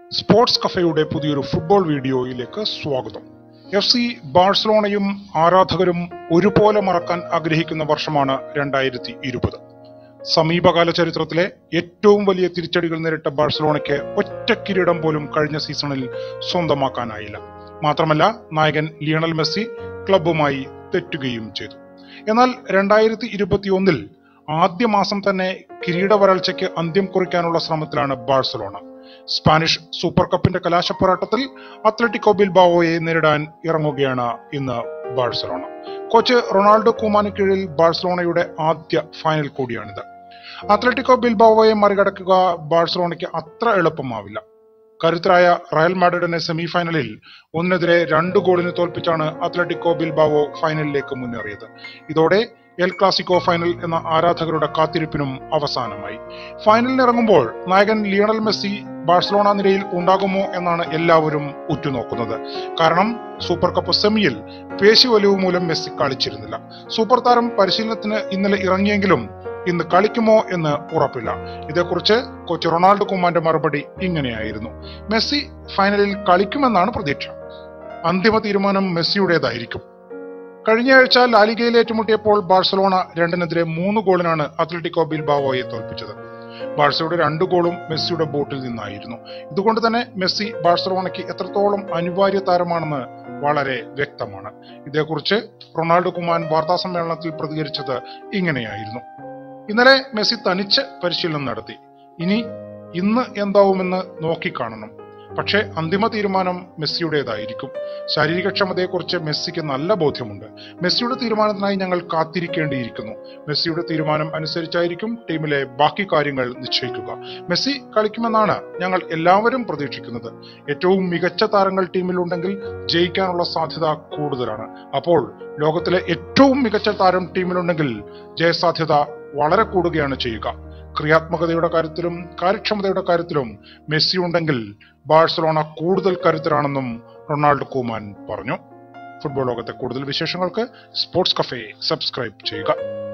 sports കഫയുടെ പുതിയൊരു football വീഡിയോയിലേക്ക് സ്വാഗതം എഫ് സി ബാഴ്സലോണയും ആരാധകരും ഒരുപോലെ മറക്കാൻ ആഗ്രഹിക്കുന്ന വർഷമാണ് രണ്ടായിരത്തി ഇരുപത് സമീപകാല ചരിത്രത്തിലെ ഏറ്റവും വലിയ തിരിച്ചടികൾ നേരിട്ട ബാഴ്സലോണയ്ക്ക് ഒറ്റ കിരീടം പോലും കഴിഞ്ഞ സീസണിൽ സ്വന്തമാക്കാനായില്ല മാത്രമല്ല നായകൻ ലിയണൽ മെസ്സി ക്ലബ്ബുമായി തെറ്റുകയും ചെയ്തു എന്നാൽ രണ്ടായിരത്തി ഇരുപത്തിയൊന്നിൽ ആദ്യ മാസം തന്നെ കിരീട വരൾച്ചയ്ക്ക് അന്ത്യം കുറിക്കാനുള്ള ശ്രമത്തിലാണ് ബാഴ്സലോണ സ്പാനിഷ് സൂപ്പർ കപ്പിന്റെ കലാശപ്പോരാട്ടത്തിൽ അത്ലറ്റിക്കോ ബിൽബാവോയെ നേരിടാൻ ഇറങ്ങുകയാണ് ഇന്ന് ബാഴ്സലോണ കോച്ച് റൊണാൾഡോ കുമാന് കീഴിൽ ബാഴ്സലോണയുടെ ആദ്യ ഫൈനൽ കൂടിയാണിത് അത്ലറ്റിക്കോ ബിൽബാവോയെ മറികടക്കുക ബാഴ്സലോണയ്ക്ക് അത്ര എളുപ്പമാവില്ല കരുത്തരായ റയൽ മാഡ്രിഡിനെ സെമി ഫൈനലിൽ ഒന്നിനെതിരെ രണ്ട് ഗോളിന് തോൽപ്പിച്ചാണ് അത്ലറ്റിക്കോ ബിൽബാവോ ഫൈനലിലേക്ക് മുന്നേറിയത് ഇതോടെ എൽ ക്ലാസിക്കോ ഫൈനൽ എന്ന ആരാധകരുടെ കാത്തിരിപ്പിനും അവസാനമായി ഫൈനലിന് ഇറങ്ങുമ്പോൾ നായകൻ ലിയണൽ മെസ്സി ബാഴ്സലോണ നിരയിൽ ഉണ്ടാകുമോ എന്നാണ് എല്ലാവരും ഉറ്റുനോക്കുന്നത് കാരണം സൂപ്പർ കപ്പ് സെമിയിൽ പേശി വലിവ് മൂലം മെസ്സി കളിച്ചിരുന്നില്ല സൂപ്പർ താരം പരിശീലനത്തിന് ഇന്നലെ ഇറങ്ങിയെങ്കിലും ഇന്ന് കളിക്കുമോ എന്ന് ഉറപ്പില്ല ഇതേക്കുറിച്ച് കോച്ച് റൊണാൾഡോ കുമാന്റെ മറുപടി ഇങ്ങനെയായിരുന്നു മെസ്സി ഫൈനലിൽ കളിക്കുമെന്നാണ് പ്രതീക്ഷ അന്തിമ തീരുമാനം മെസ്സിയുടേതായിരിക്കും കഴിഞ്ഞ ആഴ്ച ലാലിഗയിൽ ഏറ്റുമുട്ടിയപ്പോൾ ബാഴ്സലോണ രണ്ടിനെതിരെ മൂന്ന് ഗോളിനാണ് അത്ലറ്റിക്കോ ബിൽബാവോയെ തോൽപ്പിച്ചത് ബാഴ്സയുടെ രണ്ട് ഗോളും മെസ്സിയുടെ ബോട്ടിൽ നിന്നായിരുന്നു ഇതുകൊണ്ട് തന്നെ മെസ്സി ബാഴ്സലോണയ്ക്ക് എത്രത്തോളം അനിവാര്യ താരമാണെന്ന് വളരെ വ്യക്തമാണ് ഇതേക്കുറിച്ച് റൊണാൾഡോ കുമാൻ വാർത്താ സമ്മേളനത്തിൽ പ്രതികരിച്ചത് ഇങ്ങനെയായിരുന്നു ഇന്നലെ മെസ്സി തനിച്ച് പരിശീലനം നടത്തി ഇനി ഇന്ന് എന്താവുമെന്ന് നോക്കിക്കാണണം പക്ഷേ അന്തിമ തീരുമാനം മെസ്സിയുടേതായിരിക്കും ശാരീരികക്ഷമതയെക്കുറിച്ച് മെസ്സിക്ക് നല്ല ബോധ്യമുണ്ട് മെസ്സിയുടെ തീരുമാനത്തിനായി ഞങ്ങൾ കാത്തിരിക്കേണ്ടിയിരിക്കുന്നു മെസ്സിയുടെ തീരുമാനം അനുസരിച്ചായിരിക്കും ടീമിലെ ബാക്കി കാര്യങ്ങൾ നിശ്ചയിക്കുക മെസ്സി കളിക്കുമെന്നാണ് ഞങ്ങൾ എല്ലാവരും പ്രതീക്ഷിക്കുന്നത് ഏറ്റവും മികച്ച താരങ്ങൾ ടീമിലുണ്ടെങ്കിൽ ജയിക്കാനുള്ള സാധ്യത കൂടുതലാണ് അപ്പോൾ ലോകത്തിലെ ഏറ്റവും മികച്ച താരം ടീമിലുണ്ടെങ്കിൽ ജയസാധ്യത വളരെ കൂടുകയാണ് ചെയ്യുക ക്രിയാത്മകതയുടെ കാര്യത്തിലും കാര്യക്ഷമതയുടെ കാര്യത്തിലും മെസ്സി ഉണ്ടെങ്കിൽ ബാഴ്സലോണ കൂടുതൽ കരുത്തരാണെന്നും റൊണാൾഡോ കൂമാൻ പറഞ്ഞു ഫുട്ബോൾ ലോകത്തെ കൂടുതൽ വിശേഷങ്ങൾക്ക് സ്പോർട്സ് കഫേ സബ്സ്ക്രൈബ് ചെയ്യുക